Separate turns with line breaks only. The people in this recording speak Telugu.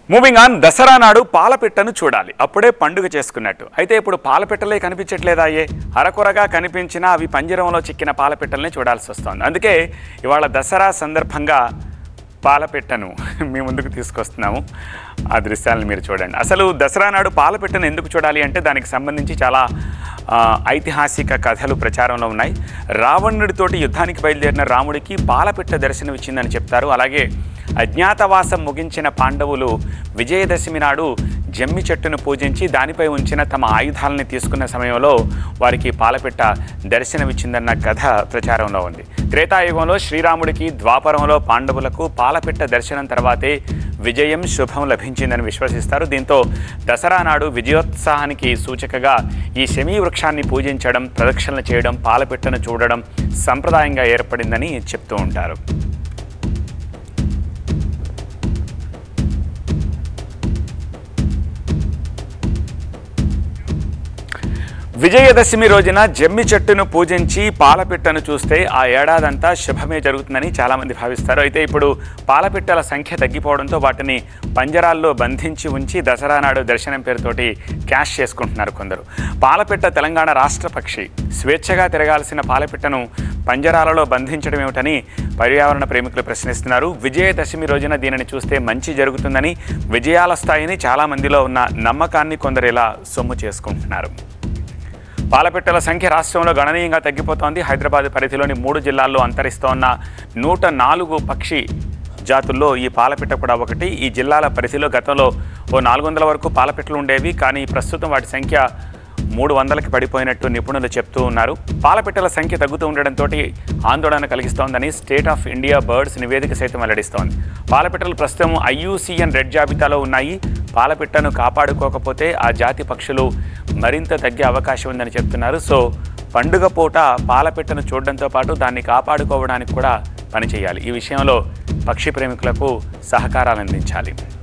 మూవింగ్ ఆన్ దసరా నాడు పాలపిట్టను చూడాలి అప్పుడే పండుగ చేసుకున్నట్టు అయితే ఇప్పుడు పాలపిట్టలే కనిపించట్లేదా అయ్యే అరకొరగా కనిపించినా అవి పంజరంలో చిక్కిన పాలపిట్టల్ని చూడాల్సి వస్తుంది అందుకే ఇవాళ దసరా సందర్భంగా పాలపిట్టను మీ ముందుకు తీసుకొస్తున్నాము ఆ దృశ్యాలను మీరు చూడండి అసలు దసరా నాడు పాలపిట్టను ఎందుకు చూడాలి అంటే దానికి సంబంధించి చాలా ఆ, ఐతిహాసిక కథలు ప్రచారంలో ఉన్నాయి రావణుడితోటి యుద్ధానికి బయలుదేరిన రాముడికి పాలపిట్ట దర్శనం ఇచ్చిందని చెప్తారు అలాగే అజ్ఞాతవాసం ముగించిన పాండవులు విజయదశమి నాడు జమ్మి చెట్టును పూజించి దానిపై ఉంచిన తమ ఆయుధాలని తీసుకున్న సమయంలో వారికి పాలపిట్ట దర్శనమిచ్చిందన్న కథ ప్రచారంలో ఉంది త్రేతాయుగంలో శ్రీరాముడికి ద్వాపరంలో పాండవులకు పాలపిట్ట దర్శనం తర్వాతే విజయం శుభం లభించిందని విశ్వసిస్తారు దీంతో దసరా నాడు విజయోత్సాహానికి సూచకగా ఈ శమీ వృక్షాన్ని పూజించడం ప్రదక్షిణలు చేయడం పాలపిట్టను చూడడం సంప్రదాయంగా ఏర్పడిందని చెప్తూ ఉంటారు విజయదశమి రోజున జమ్మి చెట్టును పూజించి పాలపిట్టను చూస్తే ఆ ఏడాదంతా శుభమే జరుగుతుందని చాలామంది భావిస్తారు అయితే ఇప్పుడు పాలపిట్టల సంఖ్య తగ్గిపోవడంతో వాటిని పంజరాల్లో బంధించి ఉంచి దసరా నాడు దర్శనం పేరుతోటి క్యాష్ చేసుకుంటున్నారు కొందరు పాలపిట్ట తెలంగాణ రాష్ట్ర పక్షి స్వేచ్ఛగా తిరగాల్సిన పాలపిట్టను పంజరాలలో బంధించడం ఏమిటని పర్యావరణ ప్రేమికులు ప్రశ్నిస్తున్నారు విజయదశమి రోజున దీనిని చూస్తే మంచి జరుగుతుందని విజయాల స్థాయిని చాలామందిలో ఉన్న నమ్మకాన్ని కొందరు ఇలా సొమ్ము చేసుకుంటున్నారు పాలపిట్టల సంఖ్య రాష్ట్రంలో గణనీయంగా తగ్గిపోతోంది హైదరాబాద్ పరిధిలోని మూడు జిల్లాల్లో అంతరిస్తోన్న నూట నాలుగు పక్షి జాతుల్లో ఈ పాలపిట్ట కూడా ఒకటి ఈ జిల్లాల పరిధిలో గతంలో ఓ నాలుగు వందల వరకు పాలపిట్టలు ఉండేవి కానీ ప్రస్తుతం వాటి సంఖ్య మూడు వందలకి పడిపోయినట్టు నిపుణులు చెప్తూ ఉన్నారు పాలపిట్టల సంఖ్య తగ్గుతూ ఉండడంతో ఆందోళన కలిగిస్తోందని స్టేట్ ఆఫ్ ఇండియా బర్డ్స్ నివేదిక సైతం వెల్లడిస్తోంది పాలపిట్టలు ప్రస్తుతం ఐయుసిఎన్ రెడ్ జాబితాలో ఉన్నాయి పాలపిట్టను కాపాడుకోకపోతే ఆ జాతి పక్షులు మరింత తగ్గే అవకాశం ఉందని చెప్తున్నారు సో పండుగ పూట పాలపిట్టను చూడడంతో పాటు దాన్ని కాపాడుకోవడానికి కూడా పనిచేయాలి ఈ విషయంలో పక్షి ప్రేమికులకు సహకారాలు అందించాలి